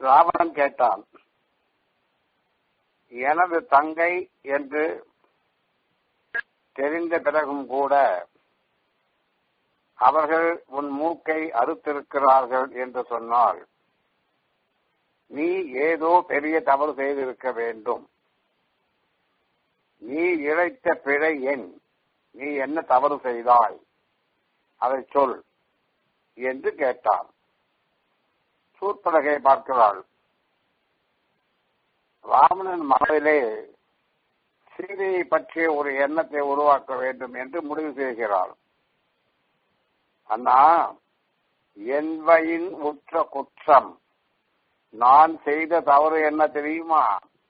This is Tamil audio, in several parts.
ராவணன் கேட்டான் எனது தங்கை என்று தெரிந்த பிறகும் கூட அவர்கள் உன் மூக்கை அறுத்திருக்கிறார்கள் என்று சொன்னால் நீ ஏதோ பெரிய தவறு செய்திருக்க வேண்டும் நீ இழைத்த பிழை என் நீ என்ன தவறு செய்தாய் அதை சொல் என்று கேட்டான் சூர்பலகை பார்க்கிறாள் ராவணன் மனதிலே சீதையை பற்றிய ஒரு எண்ணத்தை உருவாக்க வேண்டும் என்று முடிவு செய்கிறாள் அண்ணா என்பையின் உற்ற குற்றம் நான் செய்த தவறு என்ன தெரியுமா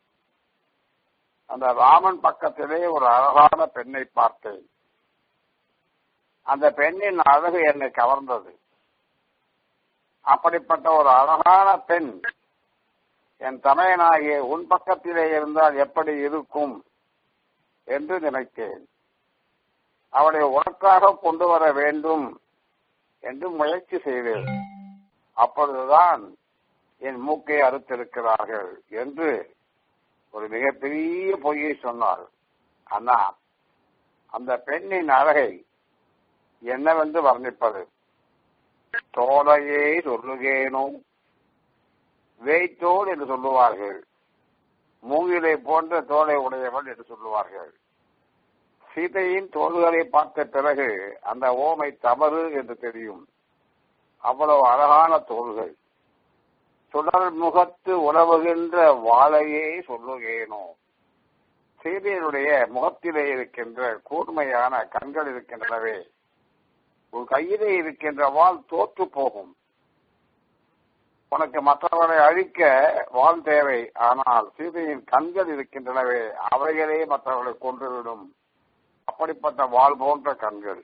அந்த ராமன் பக்கத்திலே ஒரு அழகான பெண்ணை பார்த்தேன் அந்த பெண்ணின் அழகு என்னை கவர்ந்தது அப்படிப்பட்ட ஒரு அழகான பெண் என் தமையனாகிய உன் பக்கத்திலே இருந்தால் எப்படி இருக்கும் என்று நினைத்தேன் அவளை உனக்காக கொண்டு வர வேண்டும் என்று முயற்சி செய்தேன் அப்பொழுதுதான் என் மூக்கை அறுத்திருக்கிறார்கள் என்று ஒரு மிகப்பெரிய பொய்யை சொன்னார் அண்ணா அந்த பெண்ணின் அழகை என்னவென்று வர்ணிப்பது தோலையே சொல்லுகேனோ வேய்த்தோல் என்று சொல்லுவார்கள் மூங்கிலை போன்ற தோலை உடையவள் என்று சொல்லுவார்கள் சீதையின் தோள்களை பார்த்த பிறகு அந்த ஓமை தவறு என்று தெரியும் அவ்வளவு அழகான தோள்கள் சுடர் முகத்து உழவுகின்ற வாழையே சொல்லுகேனோ சீதையனுடைய முகத்திலே இருக்கின்ற கூர்மையான கண்கள் இருக்கின்றனவே உன் கையிலே இருக்கின்ற வாள் தோற்று போகும் உனக்கு மற்றவர்களை அழிக்க வாள் தேவை ஆனால் சீதையின் கண்கள் இருக்கின்றனவே அவைகளே மற்றவர்களை கொன்றுவிடும் அப்படிப்பட்ட வாள் போன்ற கண்கள்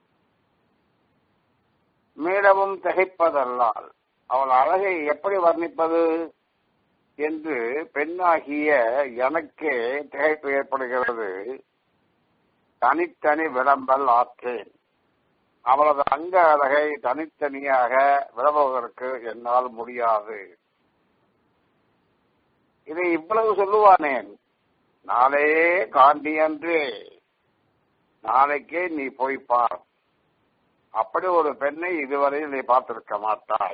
மீளவும் திகைப்பதல்லால் அவள் அழகை எப்படி வர்ணிப்பது என்று பெண்ணாகிய எனக்கே திகைப்பு ஏற்படுகிறது தனித்தனி விளம்பல் ஆற்றேன் அவளது அங்க அழகை தனித்தனியாக விளம்புவதற்கு என்னால் முடியாது இதை இவ்வளவு சொல்லுவானேன் நாளே காண்டி அன்றே நாளைக்கே நீ போய் பார் அப்படி ஒரு பெண்ணை இதுவரையில் நீ பார்த்திருக்க மாட்டாய்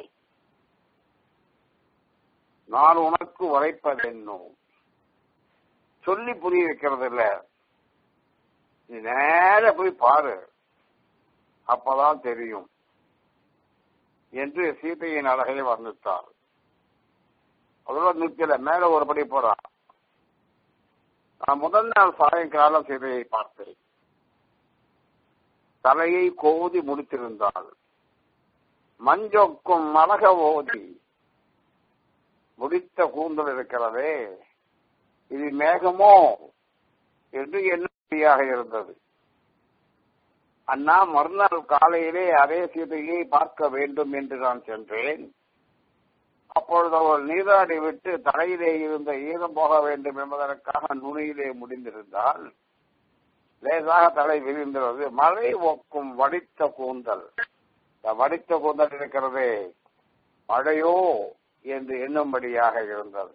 நான் உனக்கு உரைப்பதென்னோ சொல்லி புரிய வைக்கிறது இல்ல நீ நேர போய் பாரு அப்பதான் தெரியும் என்று சீதையின் அழகை வர்ணித்தார் அதோட நிற்கல மேல ஒரு படி போறான் நான் முதல் நாள் சாயங்காலம் சீதையை பார்த்தேன் தலையை கோதி முடித்திருந்தாள் மஞ்சொக்கும் மலக ஓதி முடித்த கூந்தல் இருக்கிறதே இது மேகமோ என்று எண்ணியாக இருந்தது அண்ணா மறுநாள் காலையிலே அதே சீதையை பார்க்க வேண்டும் என்று நான் சென்றேன் அப்பொழுது அவள் நீராடி விட்டு தலையிலே இருந்த ஈரம் போக வேண்டும் என்பதற்காக நுனியிலே முடிந்திருந்தால் லேசாக தலை விரிந்தது மழை ஒக்கும் வடித்த கூந்தல் இந்த வடித்த கூந்தல் இருக்கிறதே மழையோ என்று எண்ணும்படியாக இருந்தது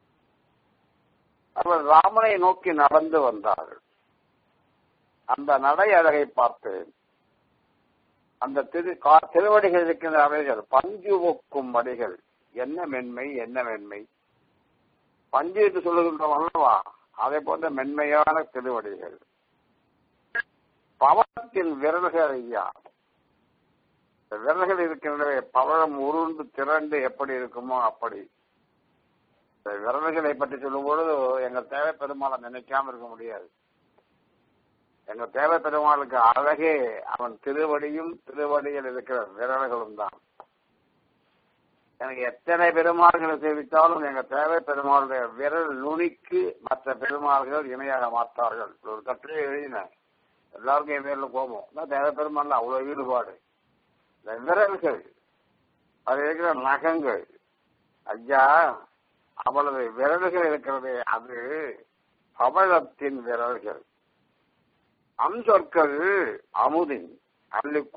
அவள் ராமனை நோக்கி நடந்து வந்தாள் அந்த நடை அழகை பார்த்தேன் அந்த திரு கா- திருவடிகள் இருக்கின்ற அவைகள் பஞ்சு ஒக்கும் வடிகள் என்ன மென்மை என்ன மென்மை பஞ்சு என்று சொல்லுகின்றோம் அல்லவா அதை போன்ற மென்மையான திருவடிகள் பவளத்தின் விரல்கள் ஐயா இந்த விரல்கள் இருக்கின்றவே பவழம் உருண்டு திரண்டு எப்படி இருக்குமோ அப்படி இந்த விரல்களை பற்றி சொல்லும் பொழுது எங்க தேவை பெருமாளை நினைக்காம இருக்க முடியாது எங்க தேவை பெருமாளுக்கு அழகே அவன் திருவடியும் திருவடியில் இருக்கிற விரல்களும் தான் எனக்கு எத்தனை பெருமாள்களை சேவித்தாலும் எங்க தேவை பெருமாளுடைய விரல் நுனிக்கு மற்ற பெருமாள்கள் இணையாக மாட்டார்கள் ஒரு கட்டுரை எழுதினேன் எல்லாருக்கும் என் பேர்ல கோபம் நான் தேவை பெருமாள்ல அவ்வளவு ஈடுபாடு இந்த விரல்கள் அது இருக்கிற நகங்கள் ஐயா அவளது விரல்கள் இருக்கிறதே அது பவளத்தின் விரல்கள் அம்சொற்கள் அமுதின்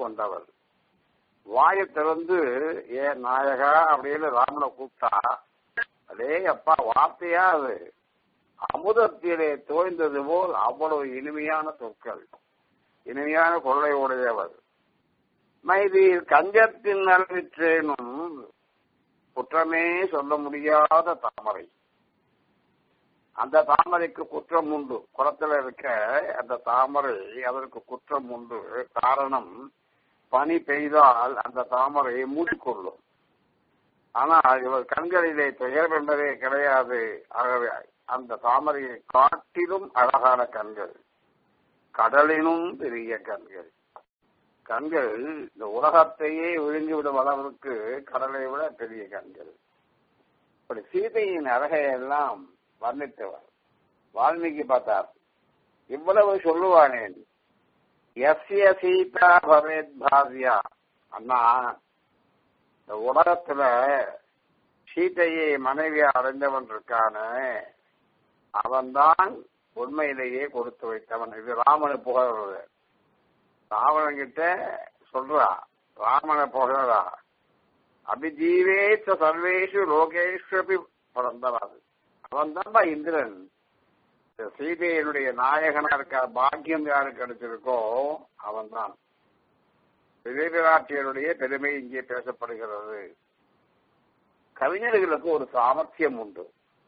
அள்ளிக்கொண்டவர் வாயை திறந்து ஏ நாயகா அப்படின்னு ராமனை கூப்பிட்டா அடே அப்பா வார்த்தையா அது அமுதத்திலே தோய்ந்தது போல் அவ்வளவு இனிமையான சொற்கள் இனிமையான கொள்ளை உடையவர் மைதியில் கஞ்சத்தின் நல்விற்றேனும் குற்றமே சொல்ல முடியாத தாமரை அந்த தாமரைக்கு குற்றம் உண்டு குளத்துல இருக்க அந்த தாமரை அதற்கு குற்றம் உண்டு காரணம் பனி பெய்தால் அந்த தாமரையை மூடிக்கொள்ளும் ஆனால் இவர் கண்களிலே துயர் என்பதே கிடையாது ஆகவே அந்த தாமரையை காட்டிலும் அழகான கண்கள் கடலினும் பெரிய கண்கள் கண்கள் இந்த உலகத்தையே விழுங்கிவிடும் அளவிற்கு கடலை விட பெரிய கண்கள் இப்படி சீதையின் அழகையெல்லாம் வர்ணித்தவர் வால்மீகி பார்த்தார் இவ்வளவு சொல்லுவானேன் எஸ்ய சீதா பவேத் பாவ்யா அண்ணா இந்த உலகத்துல சீதையை மனைவியா அடைந்தவன் இருக்கானே அவன்தான் உண்மையிலேயே கொடுத்து வைத்தவன் இது ராமனை புகழ்றது ராவணன் கிட்ட சொல்றா ராமனை புகழறா அபிஜீவேச்ச சர்வேஷு லோகேஸ்வபி பிறந்தவாது அவன் தான்ப்பா இந்திரன் சீதையனுடைய நாயகனா இருக்க பாக்கியம் யாருக்கு கிடைச்சிருக்கோ அவன் தான் விஜயபிராட்டியருடைய பெருமை இங்கே பேசப்படுகிறது கவிஞர்களுக்கு ஒரு சாமர்த்தியம் உண்டு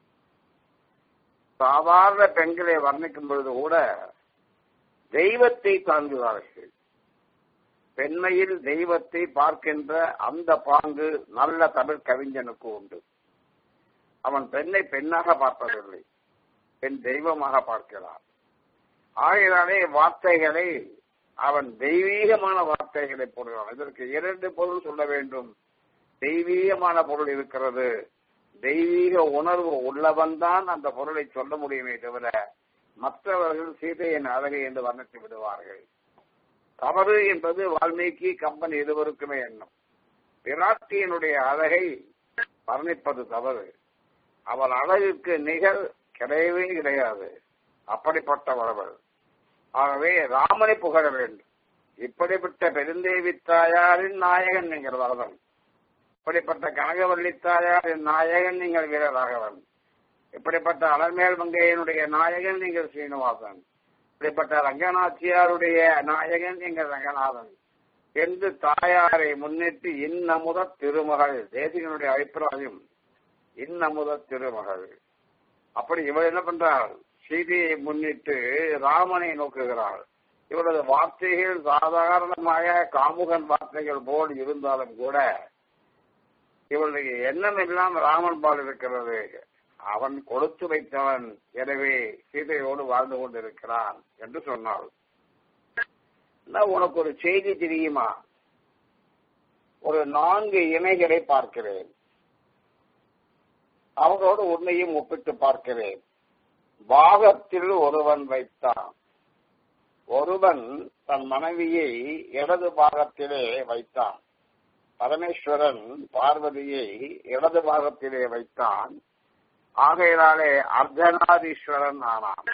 சாதாரண பெண்களை வர்ணிக்கும் பொழுது கூட தெய்வத்தை தாங்குவார்கள் பெண்மையில் தெய்வத்தை பார்க்கின்ற அந்த பாங்கு நல்ல தமிழ் கவிஞனுக்கு உண்டு அவன் பெண்ணை பெண்ணாக பார்ப்பதில்லை பெண் தெய்வமாக பார்க்கிறான் ஆகையினாலே வார்த்தைகளை அவன் தெய்வீகமான வார்த்தைகளை போடுகிறான் இதற்கு இரண்டு பொருள் சொல்ல வேண்டும் தெய்வீகமான பொருள் இருக்கிறது தெய்வீக உணர்வு உள்ளவன் தான் அந்த பொருளை சொல்ல முடியுமே தவிர மற்றவர்கள் சீதையின் அழகை என்று வர்ணித்து விடுவார்கள் தவறு என்பது வால்மீகி கம்பன் இருவருக்குமே எண்ணம் பிராட்டியினுடைய அழகை வர்ணிப்பது தவறு அவள் அழகுக்கு நிகழ் கிடையவே கிடையாது அப்படிப்பட்டவர் அவள் ஆகவே ராமனை புகழ வேண்டும் இப்படிப்பட்ட பெருந்தேவி தாயாரின் நாயகன் நீங்கள் வரதன் இப்படிப்பட்ட கனகவல்லி தாயாரின் நாயகன் நீங்கள் வீரராகவன் இப்படிப்பட்ட அலர்மேல் மங்கையனுடைய நாயகன் நீங்கள் சீனிவாசன் இப்படிப்பட்ட ரங்கநாச்சியாருடைய நாயகன் நீங்கள் ரங்கநாதன் என்று தாயாரை முன்னிட்டு இன்னமுத திருமகள் தேசிகனுடைய அபிப்பிராயம் இன்னமுத திருமகள் அப்படி இவள் என்ன பண்றாள் சீதையை முன்னிட்டு ராமனை நோக்குகிறாள் இவரது வார்த்தைகள் சாதாரணமாக காமுகன் வார்த்தைகள் போல் இருந்தாலும் கூட இவளுடைய எண்ணம் எல்லாம் ராமன் பால் இருக்கிறது அவன் கொடுத்து வைத்தவன் எனவே சீதையோடு வாழ்ந்து கொண்டிருக்கிறான் என்று சொன்னாள் உனக்கு ஒரு செய்தி தெரியுமா ஒரு நான்கு இணைகளை பார்க்கிறேன் அவர்களோடு உன்னையும் ஒப்பிட்டு பார்க்கிறேன் பாகத்தில் ஒருவன் வைத்தான் ஒருவன் தன் மனைவியை இடது பாகத்திலே வைத்தான் பரமேஸ்வரன் பார்வதியை இடது பாகத்திலே வைத்தான் ஆகையினாலே அர்த்தநாதீஸ்வரன் ஆனான்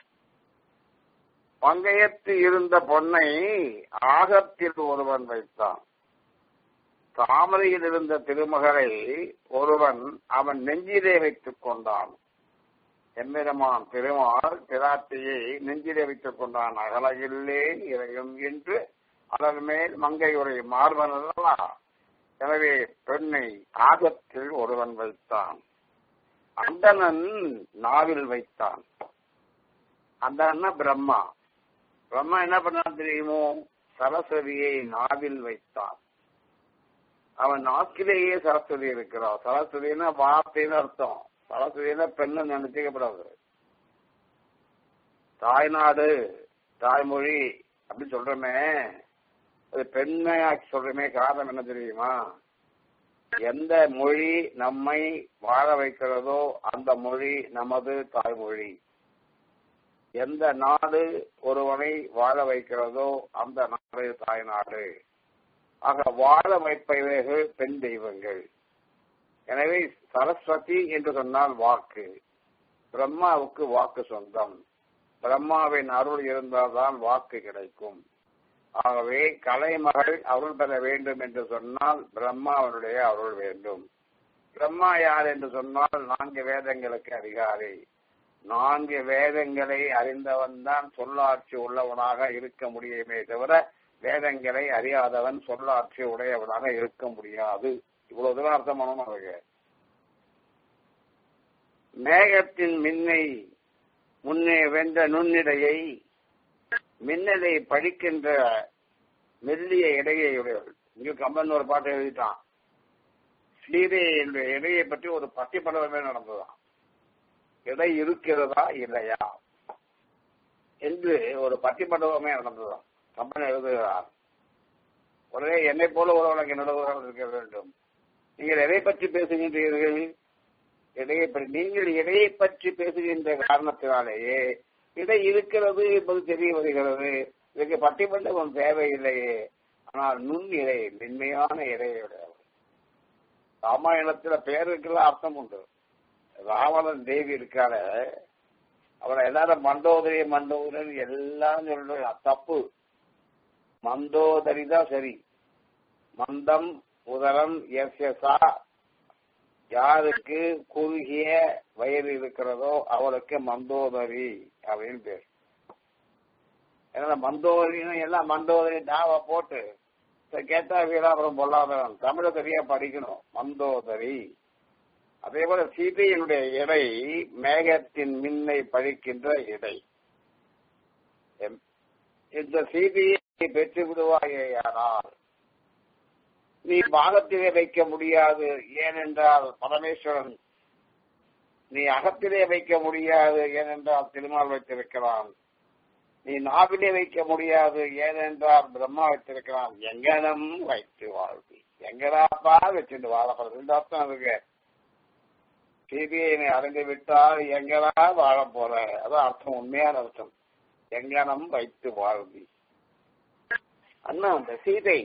பங்கையத்து இருந்த பொன்னை ஆகத்தில் ஒருவன் வைத்தான் தாமரையில் இருந்த திருமகளை ஒருவன் அவன் நெஞ்சிலே வைத்துக் கொண்டான் எம்மிரமான் திருமால் பிராட்டியை நெஞ்சிலே வைத்துக் கொண்டான் அகலகில்லேன் இறையும் என்று அதன் மேல் மங்கை உரை மார்பன் அல்லவா எனவே பெண்ணை ஆகத்தில் ஒருவன் வைத்தான் அந்தணன் நாவில் வைத்தான் அந்தணன் பிரம்மா பிரம்மா என்ன பண்ணான் தெரியுமோ சரஸ்வதியை நாவில் வைத்தான் அவன் நாக்கிலேயே சரஸ்வதி இருக்கிறான் சரஸ்வதினா வார்த்தைன்னு அர்த்தம் சரஸ்வதினா பெண்ணு நினைச்சுக்கப்படாது தாய்நாடு தாய்மொழி அப்படி சொல்றமே அது பெண்மையாக்கி சொல்றமே காரணம் என்ன தெரியுமா எந்த மொழி நம்மை வாழ வைக்கிறதோ அந்த மொழி நமது தாய்மொழி எந்த நாடு ஒருவனை வாழ வைக்கிறதோ அந்த நாடு தாய்நாடு ஆக வாழ வைப்பவைகள் பெண் தெய்வங்கள் எனவே சரஸ்வதி என்று சொன்னால் வாக்கு பிரம்மாவுக்கு வாக்கு சொந்தம் பிரம்மாவின் அருள் இருந்தால்தான் வாக்கு கிடைக்கும் ஆகவே கலைமகள் அருள் பெற வேண்டும் என்று சொன்னால் பிரம்மாவனுடைய அருள் வேண்டும் பிரம்மா யார் என்று சொன்னால் நான்கு வேதங்களுக்கு அதிகாரி நான்கு வேதங்களை அறிந்தவன் தான் சொல்லாட்சி உள்ளவனாக இருக்க முடியுமே தவிர வேதங்களை அறியாதவன் சொல்லாட்சி உடையவனாக இருக்க முடியாது இவ்வளவு தூரம் அர்த்தம் பண்ணணும் அதுக்கு மேகத்தின் மின்னை முன்னே வென்ற நுண்ணிடையை மின்னலை படிக்கின்ற மெல்லிய இடையை உடையவள் இங்க கம்பன் ஒரு பாட்டை எழுதிட்டான் ஸ்ரீதேவியுடைய இடையை பற்றி ஒரு பட்டிப்படமே நடந்ததாம் இடை இருக்கிறதா இல்லையா என்று ஒரு பட்டிப்படமே நடந்ததாம் கம்பன் எழுதுகிறார் உடனே என்னை போல ஒருவனுக்கு நடுவராக இருக்க வேண்டும் நீங்கள் எதை பற்றி பேசுகின்றீர்கள் இடையை பற்றி நீங்கள் இடையை பற்றி பேசுகின்ற காரணத்தினாலேயே இடை இருக்கிறது என்பது தெரிய வருகிறது இதுக்கு பட்டிமன்றம் தேவையில்லையே ஆனால் நுண் இறை மென்மையான இறையுடையவர் ராமாயணத்துல பேருக்கெல்லாம் அர்த்தம் உண்டு ராவணன் தேவி இருக்கார அவரை எல்லாரும் மண்டோதரி மண்டோதரி எல்லாம் சொல்ற தப்பு மந்தோதரி தான் சரி மந்தம் உதரம் எஸ் எஸ்ஆ யாருக்கு குறுகிய வயிறு இருக்கிறதோ அவளுக்கு மந்தோதரி அப்படின்னு பேர் ஏன்னா மந்தோதரின்னு எல்லாம் மந்தோதரி டாவ போட்டு கேட்டா வீராபுரம் பொல்லாதவன் தமிழ சரியா படிக்கணும் மந்தோதரி அதே போல சீதையினுடைய இடை மேகத்தின் மின்னை பழிக்கின்ற இடை இந்த சீதையை பெற்று விடுவாயேயானால் நீ பாகத்திலே வைக்க முடியாது ஏனென்றால் பரமேஸ்வரன் நீ அகத்திலே வைக்க முடியாது ஏனென்றால் திருமால் வைத்திருக்கிறான் நீ நாவிலே வைக்க முடியாது ஏனென்றால் பிரம்மா வைத்திருக்கிறான் எங்கனம் வைத்து வாழ்வி எங்கடாப்பா வச்சுட்டு வாழப்படுறது இந்த அர்த்தம் இருக்கு சீதையை நீ அறிந்து விட்டால் எங்கடா வாழ போற அதான் அர்த்தம் உண்மையான அர்த்தம் எங்கனம் வைத்து வாழ்வி அண்ணா அந்த சீதை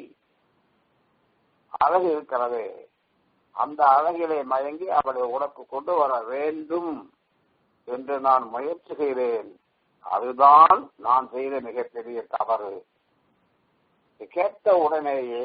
அழகு இருக்கிறது அந்த அழகிலே மயங்கி அவளை உனக்கு கொண்டு வர வேண்டும் என்று நான் முயற்சி செய்தேன் அதுதான் நான் செய்த மிகப்பெரிய தவறு கேட்ட உடனேயே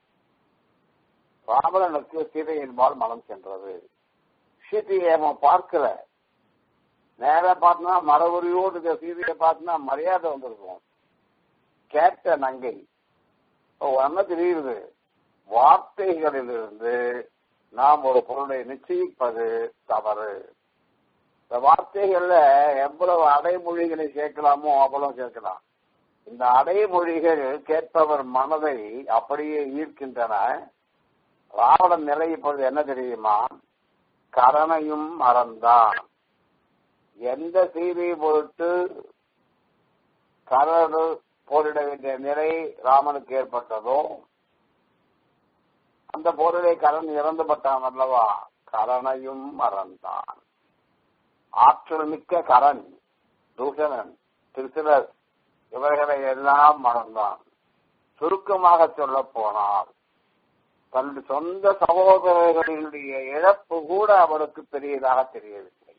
ராவணனுக்கு சீதையின்பால் மனம் சென்றது சீதையை அவன் பார்க்கல நேர பார்த்தனா மரபுரியோடு சீதையை பார்த்தனா மரியாதை வந்திருக்கும் கேட்ட நங்கை என்ன தெரியுது வார்த்தைகளிலிருந்து நாம் ஒரு பொருளை நிச்சயிப்பது தவறு இந்த வார்த்தைகள்ல எவ்வளவு அடைமொழிகளை சேர்க்கலாமோ அவ்வளவு சேர்க்கலாம் இந்த அடைமொழிகள் கேட்பவர் மனதை அப்படியே ஈர்க்கின்றன ராவணன் நிலை இப்பொழுது என்ன தெரியுமா கரணையும் மறந்தான் எந்த செய்தியை பொருட்டு கரடு போரிட வேண்டிய நிலை ராமனுக்கு ஏற்பட்டதோ அந்த போரிலே கரண் இறந்துபட்டான் அல்லவா கரணையும் மறந்தான் ஆற்றல் மிக்க கரண் தூஷணன் திருசிலர் இவர்களை எல்லாம் மறந்தான் சுருக்கமாக சொல்ல போனால் தன்னுடைய சொந்த சகோதரர்களுடைய இழப்பு கூட அவருக்கு பெரியதாக தெரியவில்லை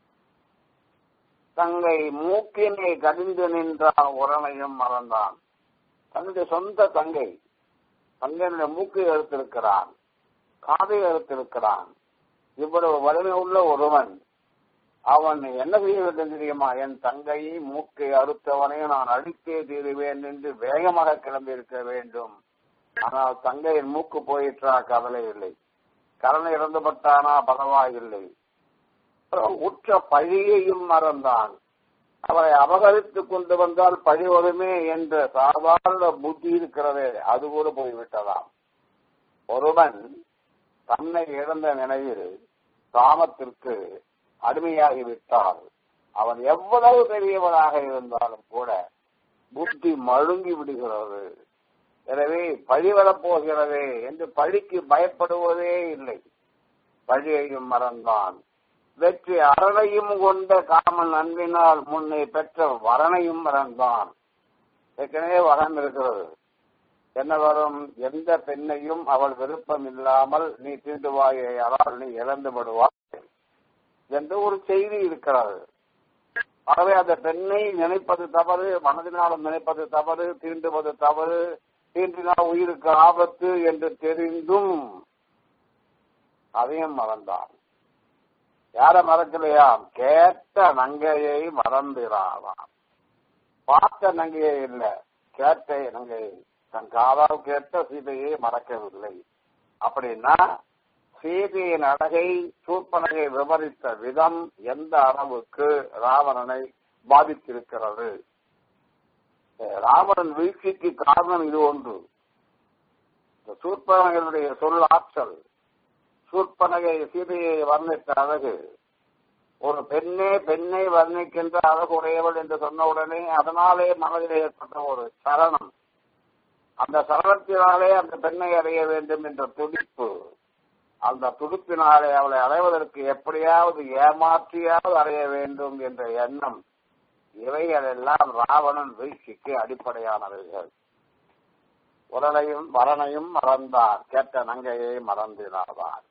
தங்கை மூக்கினை கடிந்து நின்றான் உரணையும் மறந்தான் தன்னுடைய சொந்த தங்கை தங்கையினுடைய மூக்கை எடுத்திருக்கிறான் காதை எடுத்திருக்கிறான் இவ்வளவு வலிமை உள்ள ஒருவன் அவன் என்ன செய்ய வேண்டும் தெரியுமா என் தங்கையை மூக்கை அறுத்தவனையும் நான் அடித்தே தீருவேன் என்று வேகமாக கிளம்பி இருக்க வேண்டும் ஆனால் தங்கையின் மூக்கு போயிற்றா கவலை இல்லை கரணை இறந்துபட்டானா பரவாயில்லை உற்ற பழியையும் மறந்தான் அவரை அபகரித்துக் கொண்டு வந்தால் பழி வருமே என்ற சாதாரண புத்தி இருக்கிறதே அது கூட போய்விட்டதாம் ஒருவன் தன்னை இழந்த நினைவில் காமத்திற்கு அடிமையாகிவிட்டால் அவன் எவ்வளவு பெரியவனாக இருந்தாலும் கூட புத்தி மழுங்கி விடுகிறது எனவே பழி வரப்போகிறதே என்று பழிக்கு பயப்படுவதே இல்லை பழியையும் மறந்தான் வெற்றி அரணையும் கொண்ட காமன் அன்பினால் முன்னே பெற்ற வரனையும் மறந்தான் ஏற்கனவே வரம் இருக்கிறது என்ன வரும் எந்த பெண்ணையும் அவள் விருப்பம் இல்லாமல் நீ தீண்டுவாயால் நீ இழந்து விடுவாய் என்று ஒரு செய்தி இருக்கிறது ஆகவே அந்த பெண்ணை நினைப்பது தவறு மனதினாலும் நினைப்பது தவறு தீண்டுவது தவறு தீண்டினால் உயிருக்கு ஆபத்து என்று தெரிந்தும் அதையும் மறந்தான் யார மறக்கலையாம் கேட்ட நங்கையை மறந்துடாதாம் பார்த்த நங்கையை இல்ல கேட்ட நங்கையை தன் காதால் கேட்ட சீதையை மறக்கவில்லை அப்படின்னா சீதையின் அழகை சூர்பனகை விவரித்த விதம் எந்த அளவுக்கு ராவணனை பாதித்திருக்கிறது ராவணன் வீழ்ச்சிக்கு காரணம் இது ஒன்று இந்த சூர்பனகையுடைய சொல் ஆற்றல் சூர்பனகை சீதையை வர்ணித்த அழகு ஒரு பெண்ணே பெண்ணை வர்ணிக்கின்ற அழகுடையவள் என்று சொன்ன உடனே அதனாலே மனதில் ஏற்பட்ட ஒரு சரணம் அந்த சரணத்தினாலே அந்த பெண்ணை அடைய வேண்டும் என்ற துடிப்பு அந்த துடிப்பினாலே அவளை அடைவதற்கு எப்படியாவது ஏமாற்றியாவது அடைய வேண்டும் என்ற எண்ணம் இவைகள் எல்லாம் ராவணன் வீழ்ச்சிக்கு அடிப்படையானவைகள் உடலையும் வரனையும் மறந்தார் கேட்ட நங்கையை மறந்தினார்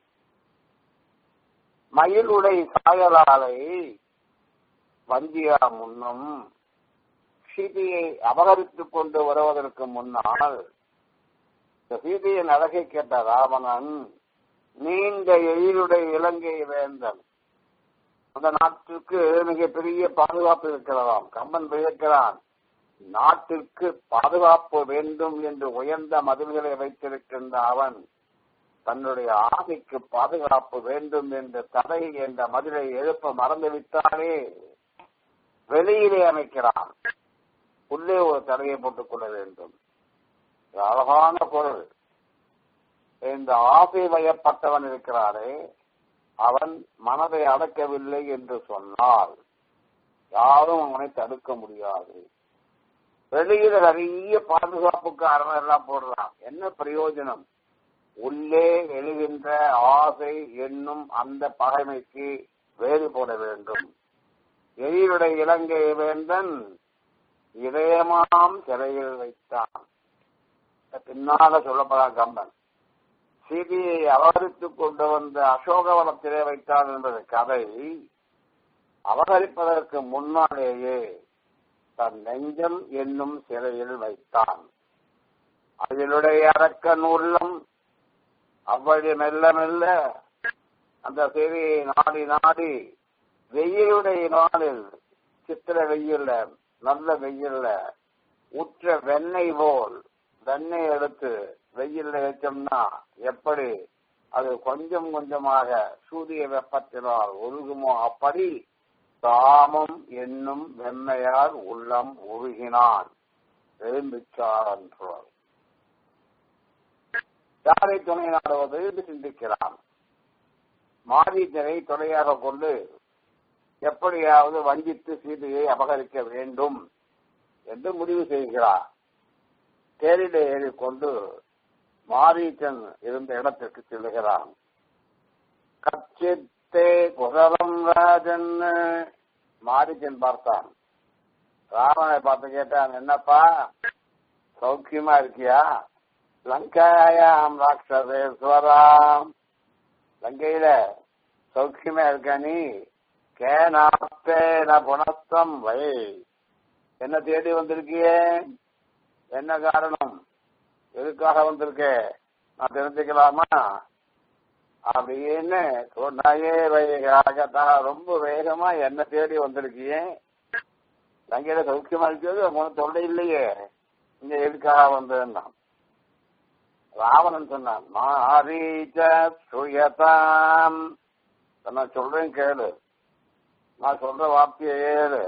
மயிலுடை சாயலாலை வந்தியா முன்னும் சீதையை அபகரித்துக் கொண்டு வருவதற்கு முன்னால் இந்த சீதையின் அழகை கேட்ட ராவணன் நீண்ட எயிலுடைய இலங்கை வேந்தன் அந்த நாட்டிற்கு மிகப்பெரிய பாதுகாப்பு இருக்கிறதாம் கம்பன் வியக்கிறான் நாட்டிற்கு பாதுகாப்பு வேண்டும் என்று உயர்ந்த மதில்களை வைத்திருக்கின்ற அவன் தன்னுடைய ஆசைக்கு பாதுகாப்பு வேண்டும் என்று தடை என்ற மதிலை எழுப்ப மறந்துவிட்டாலே வெளியிலே அமைக்கிறான் உள்ளே ஒரு தடையை போட்டுக் கொள்ள வேண்டும் அழகான பொருள் இந்த ஆசை வயப்பட்டவன் இருக்கிறாரே அவன் மனதை அடக்கவில்லை என்று சொன்னால் யாரும் அவனை தடுக்க முடியாது வெளியில நிறைய பாதுகாப்புக்கு அரணம் எல்லாம் போடுறான் என்ன பிரயோஜனம் உள்ளே எழுகின்ற ஆசை என்னும் அந்த பகைமைக்கு வேறு போட வேண்டும் எழிலுடைய இலங்கை வேந்தன் இதயமாம் சிறையில் வைத்தான் பின்னால சொல்லப்படான் கம்பன் சீதையை அபகரித்துக் கொண்டு வந்த அசோகவனத்திலே வைத்தான் என்பது கதை அபகரிப்பதற்கு முன்னாலேயே தன் நெஞ்சம் என்னும் சிறையில் வைத்தான் அதிலுடைய அரக்கன் உள்ளம் அவ்வழி மெல்ல மெல்ல அந்த செய்தியை நாடி நாடி வெயிலுடைய நாளில் சித்திர வெயில்ல நல்ல வெயில்ல உற்ற வெண்ணெய் போல் வெண்ணெய் எடுத்து வெயில்ல வச்சோம்னா எப்படி அது கொஞ்சம் கொஞ்சமாக சூரிய வெப்பத்தினால் ஒழுகுமோ அப்படி தாமம் என்னும் வெண்மையால் உள்ளம் உருகினான் எழும்பிச்சார் என்றார் யாரை துணை நாடுவது என்று சிந்திக்கிறான் மாரீச்சனை துணையாக கொண்டு எப்படியாவது வஞ்சித்து சீதையை அபகரிக்க வேண்டும் என்று முடிவு செய்கிறார் தேரில ஏறிக்கொண்டு மாரீச்சன் இருந்த இடத்திற்கு செல்லுகிறான் கச்சித்தே குசலம் ராஜன் மாரீச்சன் பார்த்தான் ராவனை பார்த்து கேட்டான் என்னப்பா சௌக்கியமா இருக்கியா லங்காயாம் ராட்சசேஸ்வராம் லங்கையில சௌக்கியமா இருக்க நீ கேனாத்தேன புனஸ்தம் வை என்ன தேடி வந்திருக்கியே என்ன காரணம் எதுக்காக வந்திருக்க நான் தெரிஞ்சுக்கலாமா அப்படின்னு சொன்னாயே வேகத்தா ரொம்ப வேகமா என்ன தேடி வந்திருக்கியே லங்கையில சௌக்கியமா இருக்கிறது உனக்கு தொல்லை இல்லையே இங்க எதுக்காக வந்ததுன்னா ராவணன் சொன்னான் மாரீச்ச சுயதாம் நான் சொல்றேன் கேளு நான் சொல்ற வார்த்தையை ஏழு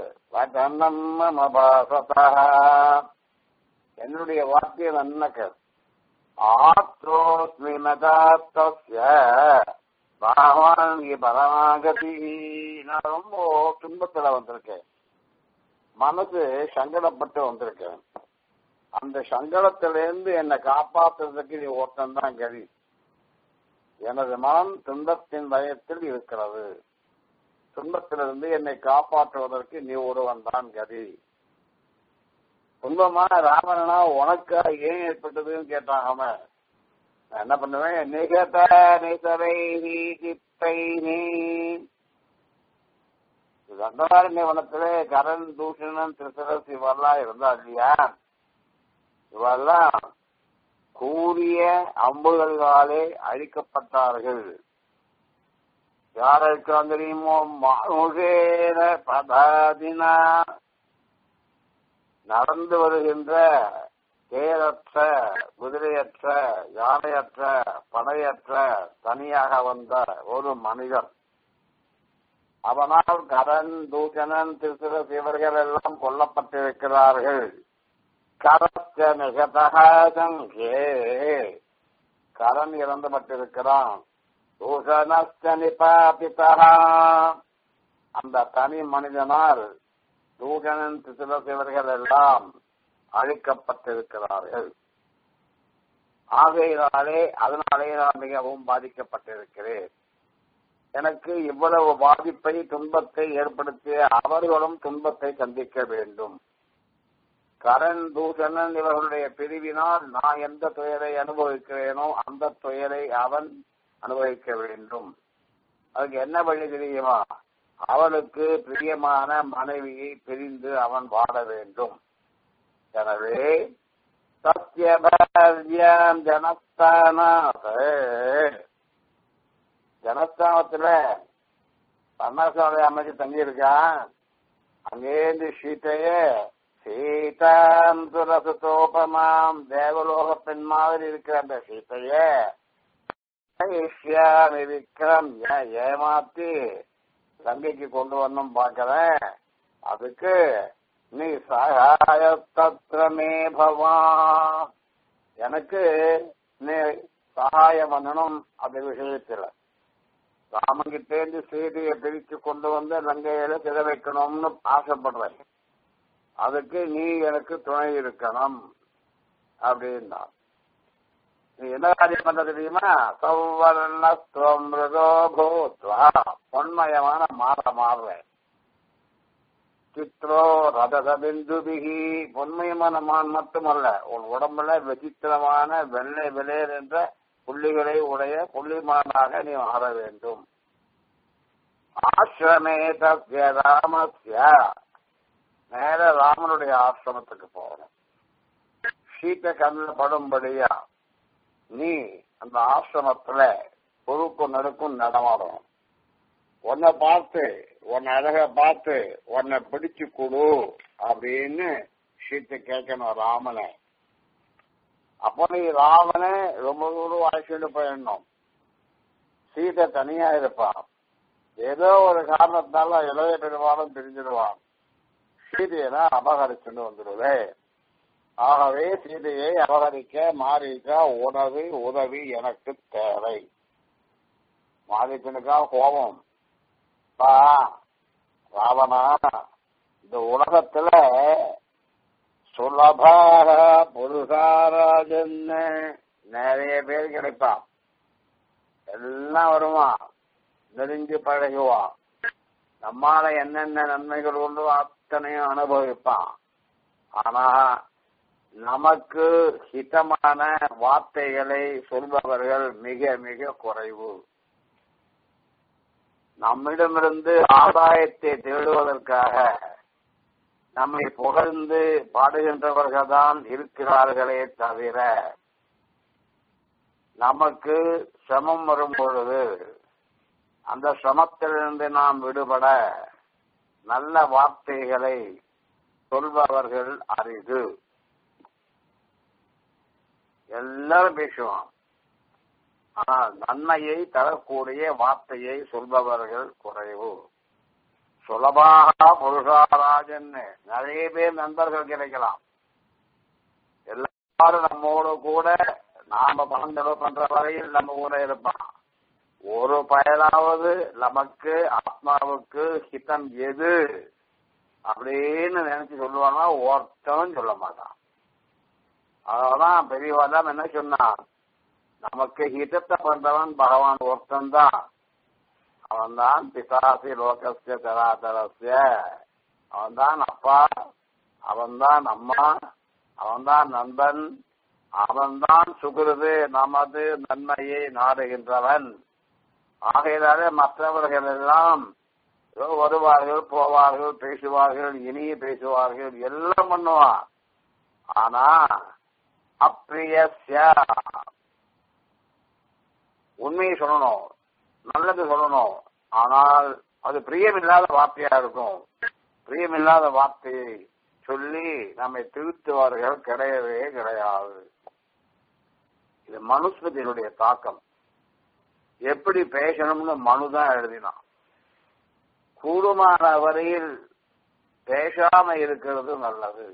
என்னுடைய வார்த்தையை நன்ன கேள் ஆத்ரோஸ்மி மதாத்தஸ்ய பகவான் பரமாகதி நான் ரொம்ப துன்பத்துல வந்திருக்கேன் மனசு சங்கடப்பட்டு வந்திருக்கேன் அந்த சங்கடத்திலிருந்து என்னை காப்பாற்றுறதுக்கு நீ ஒருத்தன் தான் கதி எனது மனம் துன்பத்தின் பயத்தில் இருக்கிறது துன்பத்திலிருந்து என்னை காப்பாற்றுவதற்கு நீ ஒருவன் தான் கதி துன்பமா ராவணனா உனக்கா ஏன் ஏற்பட்டதுன்னு கேட்டான் அவன் நான் என்ன பண்ணுவேன் நிகத நிசரை சித்தை நீ தண்டவாரண்ய வனத்திலே கரண் தூஷணன் திருசரஸ் இவெல்லாம் இருந்தா இல்லையா இவெல்லாம் கூறிய அம்புகளாலே அழிக்கப்பட்டார்கள் யாருக்கு தெரியுமோ மானுகேர பதாதினா நடந்து வருகின்ற தேரற்ற குதிரையற்ற யானையற்ற படையற்ற தனியாக வந்த ஒரு மனிதன் அவனால் கரண் தூஜனன் திருத்திர இவர்கள் எல்லாம் கொல்லப்பட்டிருக்கிறார்கள் கரச்ச நிகதகே கரண் இறந்துபட்டிருக்கிறான் தூஷணஸ்த நிபாபிதா அந்த தனி மனிதனால் தூஷணன் திருத்திர இவர்கள் எல்லாம் அழிக்கப்பட்டிருக்கிறார்கள் ஆகையினாலே அதனாலே நான் மிகவும் பாதிக்கப்பட்டிருக்கிறேன் எனக்கு இவ்வளவு பாதிப்பை துன்பத்தை ஏற்படுத்திய அவர்களும் துன்பத்தை சந்திக்க வேண்டும் கரண் தூஷணன் இவர்களுடைய பிரிவினால் நான் எந்த துயரை அனுபவிக்கிறேனோ அந்த துயரை அவன் அனுபவிக்க வேண்டும் அதுக்கு என்ன வழி தெரியுமா அவனுக்கு பிரியமான மனைவியை பிரிந்து அவன் வாழ வேண்டும் எனவே சத்தியபாரியம் ஜனஸ்தானாத ஜனஸ்தானத்துல பன்னாசாலை அமைச்சு தங்கி இருக்கான் அங்கேருந்து சீத்தைய சீதாம் சுரசுதோபமாம் தேவலோக பெண் மாதிரி இருக்கிற அந்த சீத்தைய ஈஸ்யாமி விக்ரம் ஏமாத்தி லங்கைக்கு கொண்டு வரணும் பாக்கிறேன் அதுக்கு நீ சகாயத்தமே பவா எனக்கு நீ சகாயம் பண்ணணும் அந்த விஷயத்துல ராமங்கிட்டேந்து செய்தியை பிரித்து கொண்டு வந்து லங்கையில சித வைக்கணும்னு ஆசைப்படுறேன் அதுக்கு நீ எனக்கு துணை இருக்கணும் அப்படின்னா நீ என்ன காரியம் பண்ற தெரியுமா சௌவர்ணஸ்துவம் மிருகோ பூத்வா பொன்மயமான மாற மாறுறேன் சித்ரோ ரதத பிந்துபிகி பொன்மயமான மான் மட்டுமல்ல உன் உடம்புல விசித்திரமான வெள்ளை விளையர் என்ற புள்ளிகளை உடைய புள்ளிமானாக நீ மாற வேண்டும் ஆசிரமே தஸ்ய ராமஸ்ய நேர ராமனுடைய ஆசிரமத்துக்கு போகணும் சீத்த கண்ணில் படும்படியா நீ அந்த ஆசிரமத்துல பொறுப்பு நடுக்கும் நடமாடணும் உன்னை பார்த்து உன்னை அழக பார்த்து உன்னை பிடிச்சு கொடு அப்படின்னு சீத்தை கேட்கணும் ராமனை அப்போ நீ ராமனை ரொம்ப தூரம் அழைச்சிட்டு போயிடணும் சீதை தனியா இருப்பான் ஏதோ ஒரு காரணத்தால இளைய பெருமாளும் பிரிஞ்சிடுவான் சீதையை தான் அபகரிச்சுட்டு வந்துடுவே ஆகவே சீதையை அபகரிக்க மாறிக்க உணவு உதவி எனக்கு தேவை மாறிக்கனுக்கா கோபம் பா ராவணா இந்த உலகத்துல சுலபாக புருஷாராஜன்னு நிறைய பேர் கிடைப்பான் எல்லாம் வருவான் நெருங்கி பழகுவான் நம்மால என்னென்ன நன்மைகள் உண்டோ அத்தனையும் அனுபவிப்பான் ஆனா நமக்கு ஹிதமான வார்த்தைகளை சொல்பவர்கள் மிக மிக குறைவு நம்மிடமிருந்து ஆதாயத்தை தேடுவதற்காக நம்மை புகழ்ந்து பாடுகின்றவர்கள் தான் இருக்கிறார்களே தவிர நமக்கு சிரமம் வரும் பொழுது அந்த சிரமத்திலிருந்து நாம் விடுபட நல்ல வார்த்தைகளை சொல்பவர்கள் அரிது எல்லாரும் பேசுவான் ஆனால் நன்மையை தரக்கூடிய வார்த்தையை சொல்பவர்கள் குறைவு சுலபாக புருஷாராஜன் நிறைய பேர் நண்பர்கள் கிடைக்கலாம் எல்லாரும் நம்மோடு கூட நாம பணம் செலவு பண்ற வரையில் நம்ம கூட இருப்பான் ஒரு பயனாவது நமக்கு ஆத்மாவுக்கு ஹிதம் எது அப்படின்னு நினைச்சு சொல்லுவாங்கன்னா ஒருத்தனும் சொல்ல மாட்டான் அதனாலதான் பெரியவாதான் என்ன சொன்னான் நமக்கு ஹிதத்தை பண்றவன் பகவான் ஒருத்தன் தான் அவன் தான் பிசாசி லோகஸ்ய சராசரஸ்ய அவன் தான் அப்பா அவன் தான் அம்மா அவன் தான் நண்பன் அவன்தான் சுகிருது நமது நன்மையை நாடுகின்றவன் ஆகையினாலே மற்றவர்கள் எல்லாம் ஏதோ வருவார்கள் போவார்கள் பேசுவார்கள் இனிய பேசுவார்கள் எல்லாம் பண்ணுவான் ஆனா அப்பிரியஸ்ய உண்மையை சொல்லணும் நல்லது சொல்லணும் ஆனால் அது பிரியமில்லாத வார்த்தையா இருக்கும் பிரியமில்லாத வார்த்தையை சொல்லி நம்மை திருத்துவார்கள் கிடையவே கிடையாது இது மனுஸ்மதியினுடைய தாக்கம் எப்படி பேசணும்னு மனுதான் எழுதினான் கூடுமான வரையில் பேசாம இருக்கிறது நல்லது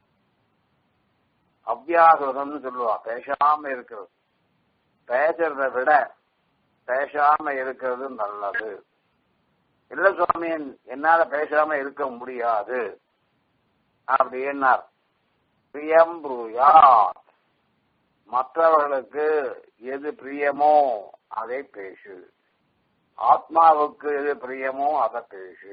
அவ்வியாகிருதம்னு சொல்லுவா பேசாம இருக்கிறது பேசுறத விட பேசாம இருக்கிறது நல்லது இல்ல சுவாமி என்னால பேசாம இருக்க முடியாது அப்படின்னார் பிரியம் ப்ரூயா மற்றவர்களுக்கு எது பிரியமோ அதை பேசு ஆத்மாவுக்கு எது பிரியமோ அதை பேசு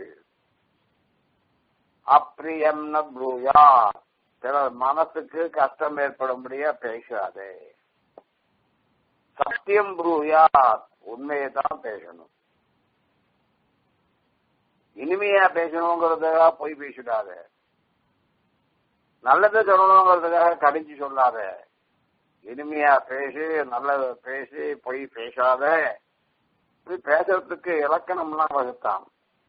அப்பிரியம் ப்ரூயா பிறர் மனசுக்கு கஷ்டம் ஏற்படும்படியா பேசாதே சத்தியம் ப்ரூயா உண்மையை தான் பேசணும் இனிமையா பேசணுங்கிறதுக்காக பொய் பேசிடாத நல்லது சொல்லணுங்கிறதுக்காக கடிஞ்சு சொல்லாத இனிமையா பேசி நல்லது பேசி பொய் பேசாத இது பேசுறதுக்கு இலக்கணம்லாம் வகுத்தான்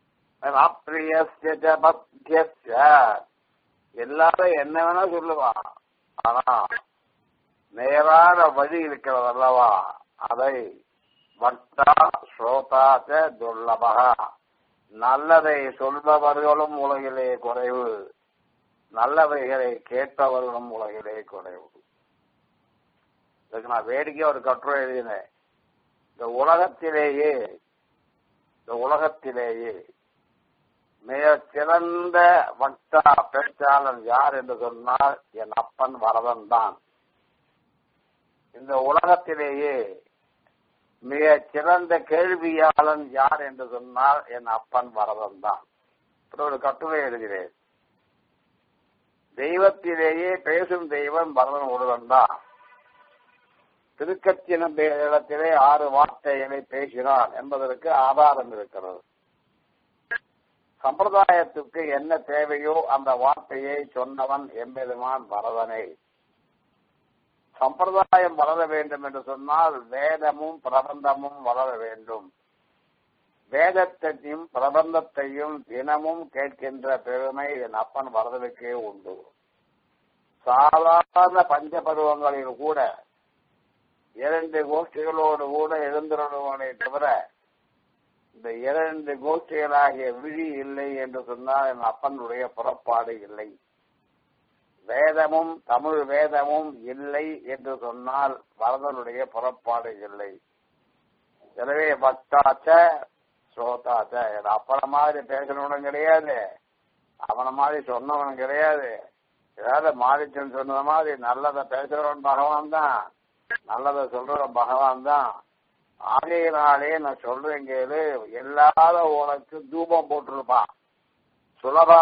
அப்பிரியஸ்ய பத்தியஸ்ய எல்லாரும் என்ன வேணா சொல்லுவான் ஆனா நேரான வழி இருக்கிறது அல்லவா அதை வக்தா ஸ்ரோதாச்ச துர்லபகா நல்லதை சொல்பவர்களும் உலகிலே குறைவு நல்லவைகளை கேட்பவர்களும் உலகிலே குறைவு இதுக்கு நான் வேடிக்கை ஒரு கட்டுரை எழுதினேன் இந்த உலகத்திலேயே இந்த உலகத்திலேயே மிக சிறந்த வக்தா பேச்சாளன் யார் என்று சொன்னால் என் அப்பன் வரதன் தான் இந்த உலகத்திலேயே மிக சிறந்த கேள்வியாளன் யார் என்று சொன்னால் என் அப்பன் வரதன் தான் ஒரு கட்டுரை எழுதுகிறேன் தெய்வத்திலேயே பேசும் தெய்வம் வரதன் ஒருவன் தான் திருக்கச்சின இடத்திலே ஆறு வார்த்தைகளை பேசினான் என்பதற்கு ஆதாரம் இருக்கிறது சம்பிரதாயத்துக்கு என்ன தேவையோ அந்த வார்த்தையை சொன்னவன் எம்பெருமான் வரதனை சம்பிரதாயம் வளர வேண்டும் என்று சொன்னால் வேதமும் பிரபந்தமும் வளர வேண்டும் வேதத்தையும் பிரபந்தத்தையும் தினமும் கேட்கின்ற பெருமை என் அப்பன் வரதனுக்கே உண்டு சாதாரண பஞ்சபருவங்களில் கூட இரண்டு கோஷ்டிகளோடு கூட எழுந்திருவனை தவிர இந்த இரண்டு கோஷ்டிகளாகிய விழி இல்லை என்று சொன்னால் என் அப்பனுடைய புறப்பாடு இல்லை வேதமும் தமிழ் வேதமும் இல்லை என்று சொன்னால் வரதனுடைய புறப்பாடு இல்லை எனவே பக்தாச்ச ஸ்ரோதாச்ச என் அப்பனை மாதிரி பேசணும்னு கிடையாது அவனை மாதிரி சொன்னவனும் கிடையாது ஏதாவது மாறிச்சன் சொன்ன மாதிரி நல்லதை பேசுறவன் பகவான் தான் நல்லதை சொல்றவன் பகவான் தான் ஆகையினாலே நான் சொல்றேன் கேளு எல்லாத உனக்கு தூபம் போட்டிருப்பான் சுலபா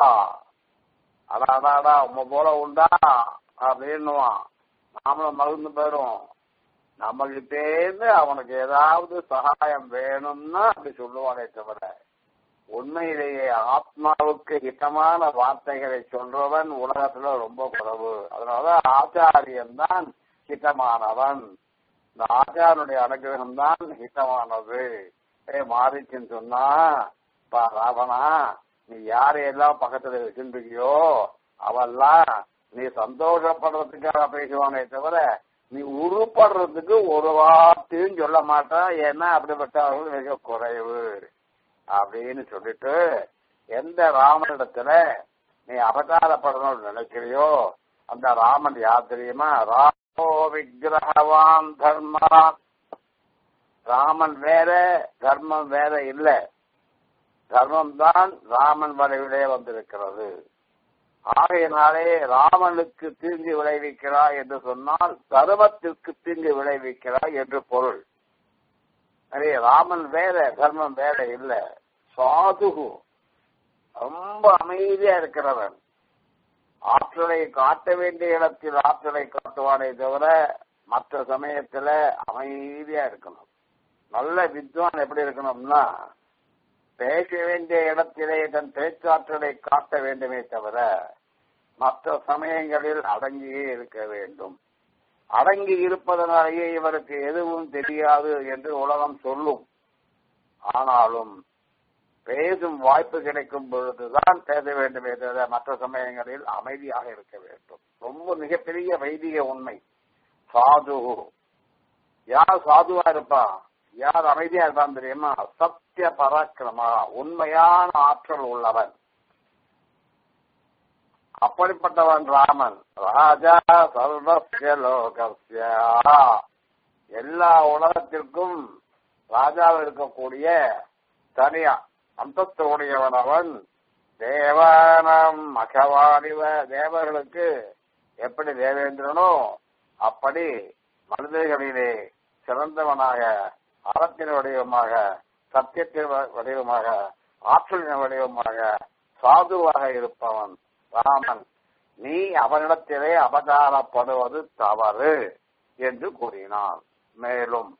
அடாடாடா உங்க போல உண்டா அப்படின்னுவான் நாமளும் மகிழ்ந்து போயிடும் நம்மகிட்டேருந்து அவனுக்கு ஏதாவது சகாயம் வேணும்னா அப்படி சொல்லுவானே தவிர உண்மையிலேயே ஆத்மாவுக்கு ஹிதமான வார்த்தைகளை சொல்றவன் உலகத்துல ரொம்ப குறைவு அதனால ஆச்சாரியன் தான் ஹிதமானவன் இந்த ஆச்சாரனுடைய அனுகிரகம் தான் ஹிதமானது ஏ மாறிச்சுன்னு சொன்னா பா ராவணா நீ யாரையெல்லாம் பக்கத்துல வச்சிருக்கியோ அவெல்லாம் நீ சந்தோஷப்படுறதுக்காக பேசுவானே தவிர நீ உருப்படுறதுக்கு ஒரு வார்த்தையும் சொல்ல மாட்டான் ஏன்னா அப்படிப்பட்டவர்கள் மிக குறைவு அப்படின்னு சொல்லிட்டு எந்த ராமனிடத்துல நீ அவதாரப்படணும்னு நினைக்கிறியோ அந்த ராமன் யார் தெரியுமா ராமோ விக்கிரகவான் தர்மா ராமன் வேற தர்மம் வேற இல்ல தர்மம் தான் ராமன் வரைவிலே வந்திருக்கிறது ஆகையினாலே ராமனுக்கு தீங்கு விளைவிக்கிறாய் என்று சொன்னால் தர்மத்திற்கு தீங்கு விளைவிக்கிறாய் என்று பொருள் அதே ராமன் வேற தர்மம் வேற இல்ல சாதுகு ரொம்ப அமைதியா இருக்கிறவன் ஆற்றலை காட்ட வேண்டிய இடத்தில் ஆற்றலை காட்டுவானே தவிர மற்ற சமயத்துல அமைதியா இருக்கணும் நல்ல வித்வான் எப்படி இருக்கணும்னா பேச வேண்டிய இடத்திலே தன் பேச்சாற்றலை காட்ட வேண்டுமே தவிர மற்ற சமயங்களில் அடங்கியே இருக்க வேண்டும் அடங்கி இருப்பதனாலேயே இவருக்கு எதுவும் தெரியாது என்று உலகம் சொல்லும் ஆனாலும் பேசும் வாய்ப்பு கிடைக்கும் பொழுதுதான் பேச வேண்டுமே தவிர மற்ற சமயங்களில் அமைதியாக இருக்க வேண்டும் ரொம்ப மிகப்பெரிய வைதிக உண்மை சாது யார் சாதுவா இருப்பா யார் அமைதியா இருப்பான் தெரியுமா சத்திய பராக்கிரமா உண்மையான ஆற்றல் உள்ளவன் அப்படிப்பட்டவன் ராமன் ராஜா சர்வஸ்ய லோகஸ்ய எல்லா உலகத்திற்கும் ராஜாவில் இருக்கக்கூடிய தனியா அந்தஸ்து உடையவன் அவன் தேவானம் மகவாணிவ தேவர்களுக்கு எப்படி தேவேந்திரனோ அப்படி மனிதர்களிலே சிறந்தவனாக அறத்தின் வடிவமாக சத்தியத்தின் வடிவமாக ஆற்றலின் வடிவமாக சாதுவாக இருப்பவன் ராமன் நீ அவனிடத்திலே அபகாரப்படுவது தவறு என்று கூறினான் மேலும்